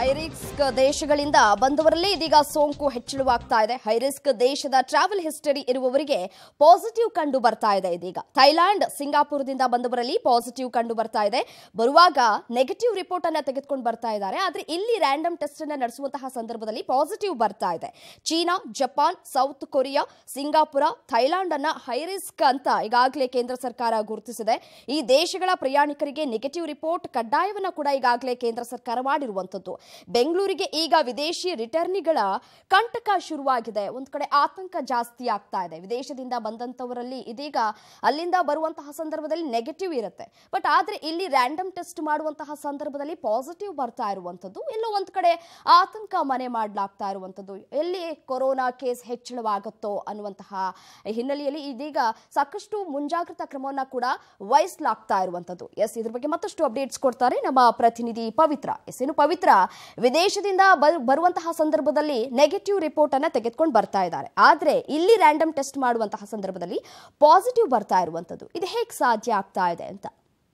high risk ದೇಶಗಳಿಂದ ಬಂದವರಲ್ಲಿ ಇದೀಗ ಸೋಂಕು ಹೆಚ್ಚಳವಾಗ್ತಾ ಇದೆ ಹೈರಿಸ್ಕ್ ದೇಶದ ಟ್ರಾವೆಲ್ ಹಿಸ್ಟರಿ ಇರುವವರಿಗೆ ಪಾಸಿಟಿವ್ ಕಂಡು ಬರ್ತಾ ಇದೆ ಇದೀಗ ಥೈಲ್ಯಾಂಡ್ ಸಿಂಗಾಪುರದಿಂದ ಬಂದವರಲ್ಲಿ ಪಾಸಿಟಿವ್ ಕಂಡು ಬರ್ತಾ ಇದೆ ಬರುವಾಗ ನೆಗೆಟಿವ್ ರಿಪೋರ್ಟ್ ಅನ್ನ ತೆಗೆದುಕೊಂಡು ಬರ್ತಾ ಇದ್ದಾರೆ ಆದ್ರೆ ಇಲ್ಲಿ ರ್ಯಾಂಡಮ್ ಟೆಸ್ಟ್ ಅನ್ನ ನಡೆಸುವಂತಹ ಸಂದರ್ಭದಲ್ಲಿ ಪಾಸಿಟಿವ್ ಬರ್ತಾ ಇದೆ China Japan South Korea Singapore Thailand ಅನ್ನ ಹೈರಿಸ್ಕ್ ಅಂತ ಈಗಾಗಲೇ ಕೇಂದ್ರ ಸರ್ಕಾರ ಗುರುತಿಸಿದೆ ಈ ದೇಶಗಳ ಪ್ರಯಾಣಿಕರಿಗೆ ನೆಗೆಟಿವ್ ರಿಪೋರ್ಟ್ ಕಡ್ಡಾಯವನ್ನ ಕೂಡ ಈಗಾಗಲೇ ಕೇಂದ್ರ ಸರ್ಕಾರ ಮಾಡಿರುವಂತದ್ದು ಬೆಂಗಳೂರಿಗೆ ಈಗ ವಿದೇಶಿ ರಿಟರ್ನಿಗಳ ಕಂಟಕ ಶುರುವಾಗಿದೆ ಒಂದ್ ಕಡೆ ಆತಂಕ ಜಾಸ್ತಿ ಆಗ್ತಾ ಇದೆ ವಿದೇಶದಿಂದ ಬಂದಂತವರಲ್ಲಿ ಇದೀಗ ಅಲ್ಲಿಂದ ಬರುವಂತಹ ಸಂದರ್ಭದಲ್ಲಿ ನೆಗೆಟಿವ್ ಇರುತ್ತೆ ಬಟ್ ಆದ್ರೆ ಇಲ್ಲಿ ರ್ಯಾಂಡಮ್ ಟೆಸ್ಟ್ ಮಾಡುವಂತಹ ಸಂದರ್ಭದಲ್ಲಿ ಪಾಸಿಟಿವ್ ಬರ್ತಾ ಇರುವಂತದ್ದು ಎಲ್ಲೋ ಒಂದ್ ಕಡೆ ಆತಂಕ ಮನೆ ಮಾಡಲಾಗ್ತಾ ಇರುವಂತದ್ದು ಎಲ್ಲಿ ಕೊರೋನಾ ಕೇಸ್ ಹೆಚ್ಚಳವಾಗುತ್ತೋ ಅನ್ನುವಂತಹ ಹಿನ್ನೆಲೆಯಲ್ಲಿ ಇದೀಗ ಸಾಕಷ್ಟು ಮುಂಜಾಗ್ರತಾ ಕ್ರಮವನ್ನ ಕೂಡ ವಹಿಸಲಾಗ್ತಾ ಇರುವಂತದ್ದು ಎಸ್ ಇದ್ರ ಬಗ್ಗೆ ಮತ್ತಷ್ಟು ಅಪ್ಡೇಟ್ಸ್ ಕೊಡ್ತಾರೆ ನಮ್ಮ ಪ್ರತಿನಿಧಿ ಪವಿತ್ರ ಎಸ್ ಏನು ಪವಿತ್ರ ವಿದೇಶದಿಂದ ಬರ್- ಬರುವಂತಹ ಸಂದರ್ಭದಲ್ಲಿ ನೆಗೆಟಿವ್ ರಿಪೋರ್ಟ್ ಅನ್ನ ತೆಗೆದುಕೊಂಡು ಬರ್ತಾ ಇದ್ದಾರೆ ಆದ್ರೆ ಇಲ್ಲಿ ರ್ಯಾಂಡಮ್ ಟೆಸ್ಟ್ ಮಾಡುವಂತಹ ಸಂದರ್ಭದಲ್ಲಿ ಪಾಸಿಟಿವ್ ಬರ್ತಾ ಇರುವಂತದ್ದು ಇದು ಹೇಗೆ ಸಾಧ್ಯ ಆಗ್ತಾ ಇದೆ ಅಂತ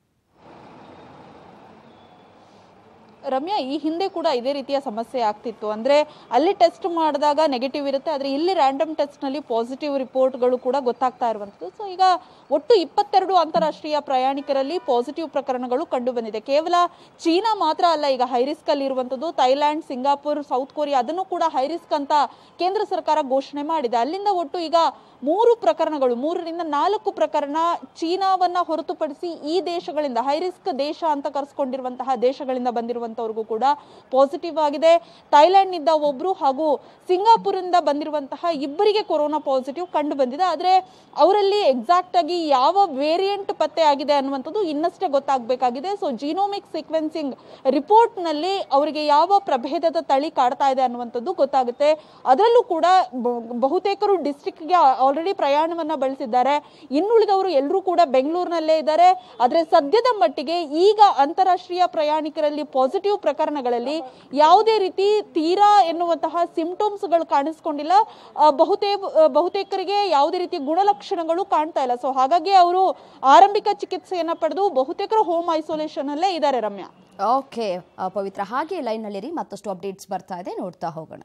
ರಮ್ಯಾ ಈ ಹಿಂದೆ ಕೂಡ ಇದೇ ರೀತಿಯ ಸಮಸ್ಯೆ ಆಗ್ತಿತ್ತು ಅಂದ್ರೆ ಅಲ್ಲಿ ಟೆಸ್ಟ್ ಮಾಡಿದಾಗ ನೆಗೆಟಿವ್ ಇರುತ್ತೆ ಆದ್ರೆ ಇಲ್ಲಿ ರ್ಯಾಂಡಮ್ ಟೆಸ್ಟ್ ನಲ್ಲಿ ಪಾಸಿಟಿವ್ ರಿಪೋರ್ಟ್ಗಳು ಕೂಡ ಗೊತ್ತಾಗ್ತಾ ಇರುವಂತದ್ದು ಸೊ ಈಗ ಒಟ್ಟು ಇಪ್ಪತ್ತೆರಡು ಅಂತಾರಾಷ್ಟ್ರೀಯ ಪ್ರಯಾಣಿಕರಲ್ಲಿ ಪಾಸಿಟಿವ್ ಪ್ರಕರಣಗಳು ಕಂಡು ಬಂದಿದೆ ಕೇವಲ ಚೀನಾ ಮಾತ್ರ ಅಲ್ಲ ಈಗ ಹೈರಿಸ್ಕ್ ಅಲ್ಲಿ ಇರುವಂತದ್ದು ಥೈಲ್ಯಾಂಡ್ ಸಿಂಗಾಪುರ್ ಸೌತ್ ಕೊರಿಯಾ ಅದನ್ನು ಕೂಡ ಹೈರಿಸ್ಕ್ ಅಂತ ಕೇಂದ್ರ ಸರ್ಕಾರ ಘೋಷಣೆ ಮಾಡಿದೆ ಅಲ್ಲಿಂದ ಒಟ್ಟು ಈಗ ಮೂರು ಪ್ರಕರಣಗಳು ಮೂರರಿಂದ ನಾಲ್ಕು ಪ್ರಕರಣ ಚೀನಾವನ್ನ ಹೊರತುಪಡಿಸಿ ಈ ದೇಶಗಳಿಂದ ಹೈರಿಸ್ಕ್ ದೇಶ ಅಂತ ಕರೆಸ್ಕೊಂಡಿರುವಂತಹ ದೇಶಗಳಿಂದ ಬಂದಿರುವಂತವ್ರಿಗೂ ಕೂಡ ಪಾಸಿಟಿವ್ ಆಗಿದೆ ಥೈಲ್ಯಾಂಡ್ ನಿಂದ ಒಬ್ರು ಹಾಗೂ ಸಿಂಗಾಪುರಿಂದ ಬಂದಿರುವಂತಹ ಇಬ್ಬರಿಗೆ ಕೊರೋನಾ ಪಾಸಿಟಿವ್ ಕಂಡು ಬಂದಿದೆ ಆದ್ರೆ ಅವರಲ್ಲಿ ಎಕ್ಸಾಕ್ಟ್ ಆಗಿ ಯಾವ ವೇರಿಯಂಟ್ ಪತ್ತೆ ಆಗಿದೆ ಅನ್ನುವಂಥದ್ದು ಇನ್ನಷ್ಟೇ ಗೊತ್ತಾಗಬೇಕಾಗಿದೆ ಸೊ ಜೀನೋಮಿಕ್ ಸೀಕ್ವೆನ್ಸಿಂಗ್ ರಿಪೋರ್ಟ್ ನಲ್ಲಿ ಅವರಿಗೆ ಯಾವ ಪ್ರಭೇದದ ತಳಿ ಕಾಡ್ತಾ ಇದೆ ಅನ್ನುವಂಥದ್ದು ಗೊತ್ತಾಗುತ್ತೆ ಅದರಲ್ಲೂ ಕೂಡ ಬ- ಬಹುತೇಕರು ಡಿಸ್ಟ್ರಿಕ್ಟ್ಗೆ ಆಲ್ರೆಡಿ ಪ್ರಯಾಣವನ್ನ ಬಳಸಿದ್ದಾರೆ ಇನ್ನುಳಿದವರು ಎಲ್ಲರೂ ಕೂಡ ಬೆಂಗಳೂರಿನಲ್ಲೇ ಇದ್ದಾರೆ ಆದ್ರೆ ಸದ್ಯದ ಮಟ್ಟಿಗೆ ಈಗ ಅಂತಾರಾಷ್ಟ್ರೀಯ ಪ್ರಯಾಣಿಕರಲ್ಲಿ ಪಾಸಿಟಿವ್ ಪ್ರಕರಣಗಳಲ್ಲಿ ಯಾವುದೇ ರೀತಿ ತೀರಾ ಎನ್ನುವಂತಹ ಸಿಂಪ್ಟಮ್ಸ್ಗಳು ಕಾಣಿಸ್ಕೊಂಡಿಲ್ಲ ಆ, ಬಹುತೇ ಆ, ಬಹುತೇಕರಿಗೆ ಯಾವುದೇ ರೀತಿ ಗುಣಲಕ್ಷಣಗಳು ಕಾಣ್ತಾ ಇಲ್ಲ ಸೊ ಹಾಗಾಗಿ ಅವರು ಆರಂಭಿಕ ಚಿಕಿತ್ಸೆಯನ್ನ ಪಡೆದು ಬಹುತೇಕರು ಹೋಮ್ ಐಸೋಲೇಷನ್ ಅಲ್ಲೇ ಇದ್ದಾರೆ ರಮ್ಯಾ ಓಕೆ ಪವಿತ್ರ ಹಾಗೆ ಲೈನ್ನಲ್ಲಿರಿ ಮತ್ತಷ್ಟು ಅಪ್ಡೇಟ್ಸ್ ಬರ್ತಾ ಇದೆ ನೋಡ್ತಾ ಹೋಗೋಣ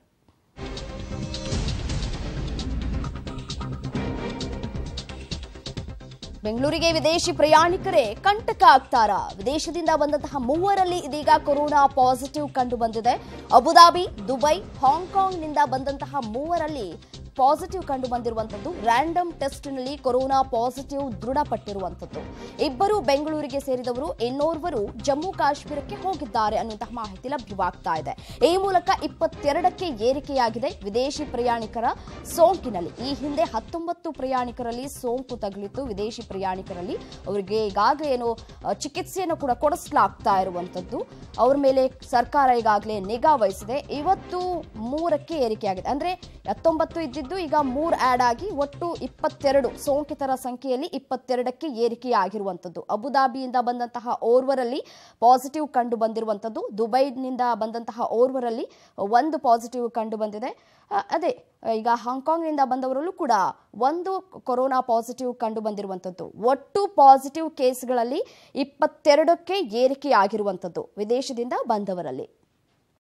ಬೆಂಗಳೂರಿಗೆ ವಿದೇಶಿ ಪ್ರಯಾಣಿಕರೇ ಕಂಟಕ ಆಗ್ತಾರಾ ವಿದೇಶದಿಂದ ಬಂದಂತಹ ಮೂವರಲ್ಲಿ ಇದೀಗ ಕೊರೋನಾ ಪಾಸಿಟಿವ್ ಕಂಡು ಬಂದಿದೆ ಅಬುದಾಬಿ ದುಬೈ ಹಾಂಗ್ಕಾಂಗ್ನಿಂದ ಬಂದಂತಹ ಮೂವರಲ್ಲಿ ಪಾಸಿಟಿವ್ ಕಂಡು ಬಂದಿರುವಂತದ್ದು ರ್ಯಾಂಡಮ್ ಟೆಸ್ಟ್ನಲ್ಲಿ ಕೊರೋನಾ ಪಾಸಿಟಿವ್ ದೃಢಪಟ್ಟಿರುವಂತದ್ದು ಇಬ್ಬರು ಬೆಂಗಳೂರಿಗೆ ಸೇರಿದವರು ಇನ್ನೋರ್ವರು ಜಮ್ಮು ಕಾಶ್ಮೀರಕ್ಕೆ ಹೋಗಿದ್ದಾರೆ ಅನ್ನುವಂತಹ ಮಾಹಿತಿ ಲಭ್ಯವಾಗ್ತಾ ಇದೆ ಈ ಮೂಲಕ ಇಪ್ಪತ್ತೆರಡಕ್ಕೆ ಏರಿಕೆಯಾಗಿದೆ ವಿದೇಶಿ ಪ್ರಯಾಣಿಕರ ಸೋಂಕಿನಲ್ಲಿ ಈ ಹಿಂದೆ ಹತ್ತೊಂಬತ್ತು ಪ್ರಯಾಣಿಕರಲ್ಲಿ ಸೋಂಕು ತಗುಲಿತ್ತು ವಿದೇಶಿ ಪ್ರಯಾಣಿಕರಲ್ಲಿ ಅವರಿಗೆ ಈಗಾಗಲೇ ಏನು ಅ, ಚಿಕಿತ್ಸೆಯನ್ನು ಕೂಡ ಕೊಡಿಸಲಾಗ್ತಾ ಇರುವಂತದ್ದು ಅವ್ರ ಮೇಲೆ ಸರ್ಕಾರ ಈಗಾಗಲೇ ನಿಗಾ ವಹಿಸಿದೆ ಇವತ್ತು ಮೂರಕ್ಕೆ ಏರಿಕೆಯಾಗಿದೆ ಅಂದ್ರೆ ಹತ್ತೊಂಬತ್ತು ಇದ್ದಿದ್ದು ಈಗ ಮೂರ್ ಆಡ್ ಆಗಿ ಒಟ್ಟು ಇಪ್ಪತ್ತೆರಡು ಸೋಂಕಿತರ ಸಂಖ್ಯೆಯಲ್ಲಿ ಇಪ್ಪತ್ತೆರಡಕ್ಕೆ ಏರಿಕೆಯಾಗಿರುವಂತದ್ದು ಅಬುದಾಬಿಯಿಂದ ಬಂದಂತಹ ಓರ್ವರಲ್ಲಿ ಪಾಸಿಟಿವ್ ಕಂಡು ಬಂದಿರುವಂತದ್ದು ದುಬೈನಿಂದ ಬಂದಂತಹ ಓರ್ವರಲ್ಲಿ ಒಂದು ಪಾಸಿಟಿವ್ ಕಂಡು ಬಂದಿದೆ ಅ, ಅದೇ ಈಗ ಹಾಂಗ್ಕಾಂಗ್ನಿಂದ ಬಂದವರಲ್ಲೂ ಕೂಡ ಒಂದು ಕೊರೋನಾ ಪಾಸಿಟಿವ್ ಕಂಡು ಬಂದಿರುವಂಥದ್ದು ಒಟ್ಟು ಪಾಸಿಟಿವ್ ಕೇಸ್ಗಳಲ್ಲಿ ಇಪ್ಪತ್ತೆರಡಕ್ಕೆ ಏರಿಕೆಯಾಗಿರುವಂಥದ್ದು ವಿದೇಶದಿಂದ ಬಂದವರಲ್ಲಿ